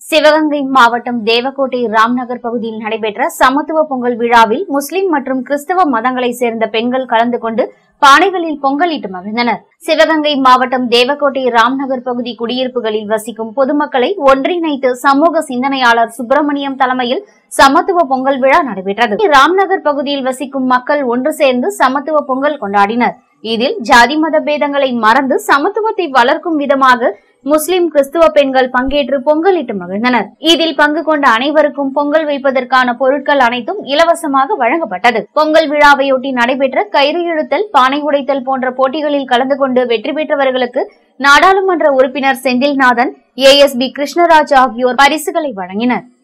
சிவகங்கை மாவட்டம் தேவக்கோட்டை ராம்நகர் பகுதியில் நடைபெற்ற சமத்துவ பொங்கல் விழாவில் முஸ்லிம் மற்றும் கிறிஸ்தவ மதங்களைச் சேர்ந்த பெண்கள் கலந்து கொண்டு பானைகளில் பொங்கலிட்டு மகிழ்ந்தனர் சிவகங்கை மாவட்டம் தேவக்கோட்டை ராம்நகர் பகுதி குடியிருப்புகளில் வசிக்கும் பொதுமக்களை ஒன்றிணைத்து சமூக சிந்தனையாளர் சுப்பிரமணியம் தலைமையில் சமத்துவ பொங்கல் விழா நடைபெற்றது ராம்நகர் பகுதியில் வசிக்கும் மக்கள் ஒன்று சேர்ந்து சமத்துவ பொங்கல் கொண்டாடினர் இதில் ஜாதி மத பேதங்களை மறந்து சமத்துவத்தை வளர்க்கும் விதமாக முஸ்லிம் கிறிஸ்துவ பெண்கள் பங்கேற்று பொங்கலிட்டு மகிழ்ந்தனர் இதில் பங்கு கொண்ட அனைவருக்கும் பொங்கல் வைப்பதற்கான பொருட்கள் அனைத்தும் இலவசமாக வழங்கப்பட்டது பொங்கல் விழாவையொட்டி நடைபெற்ற கயிறு இழுத்தல் பானை உடைத்தல் போன்ற போட்டிகளில் கலந்து கொண்டு வெற்றி பெற்றவர்களுக்கு நாடாளுமன்ற உறுப்பினர் செந்தில்நாதன் ஏஎஸ்பி கிருஷ்ணராஜ் ஆகியோர் பரிசுகளை வழங்கினர்